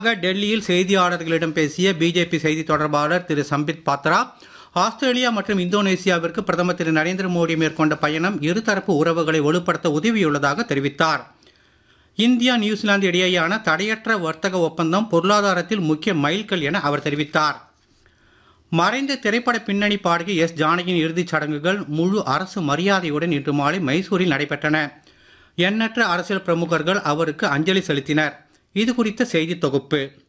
டெல்லியில் செய்தியாளர்களிடம் பேசிய பிஜேபி செய்தி தொடர்பாளர் திரு சம்பித் பாத்ரா ஆஸ்திரேலியா மற்றும் இந்தோனேசியாவிற்கு பிரதமர் திரு நரேந்திர மோடி மேற்கொண்ட பயணம் இருதரப்பு உறவுகளை வலுப்படுத்த உதவியுள்ளதாக தெரிவித்தார் இந்தியா நியூசிலாந்து இடையேயான தடையற்ற வர்த்தக ஒப்பந்தம் பொருளாதாரத்தில் முக்கிய மைல்கல் என அவர் தெரிவித்தார் மறைந்த திரைப்பட பின்னணி பாடகி எஸ் ஜானகியின் இறுதிச் சடங்குகள் முழு அரசு மரியாதையுடன் இன்று மாலை மைசூரில் நடைபெற்றன எண்ணற்ற அரசியல் பிரமுகர்கள் அவருக்கு அஞ்சலி செலுத்தினர் இது குறித்த செய்தி தொகுப்பு